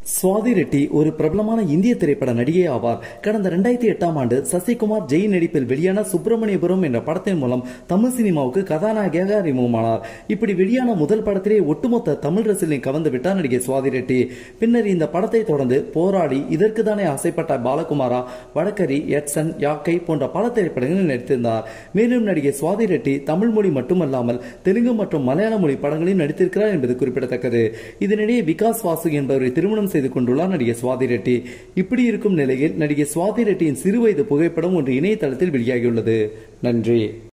சுவாதி ரெட்டி ஒரு பிரபலமான இந்திய திரைப்பட நடிகை ஆவார் கடந்த ரெண்டாயிரத்தி எட்டாம் ஆண்டு சசிகுமார் ஜெய் நடிப்பில் வெளியான சுப்பிரமணியபுரம் என்ற படத்தின் மூலம் தமிழ் சினிமாவுக்கு கதாநாயகியாக அறிமுகமானார் இப்படி வெளியான முதல் படத்திலே ஒட்டுமொத்த தமிழ் ரசிகனை கவர்ந்து விட்டார் நடிகை சுவாதி ரெட்டி பின்னர் இந்த படத்தை தொடர்ந்து போராடி இதற்கு தானே ஆசைப்பட்ட பாலகுமாரா வடக்கரி எட்சன் யாக்கை போன்ற பல திரைப்படங்களில் நடித்திருந்தார் மேலும் நடிகை சுவாதி ரெட்டி தமிழ் மொழி மட்டுமல்லாமல் தெலுங்கு மற்றும் மலையாள மொழி படங்களில் நடித்திருக்கிறார் என்பது குறிப்பிடத்தக்கது இதனிடையே விகாஸ் வாசு என்பவரை திருமணம் செய்து கொண்டுள்ளார் நடிகை சுவாதி ரெட்டி இப்படி இருக்கும் நிலையில் நடிகை சுவாதி ரெட்டியின் சிறுவயது புகைப்படம் ஒன்று இணையதளத்தில் வெளியாகியுள்ளது நன்றி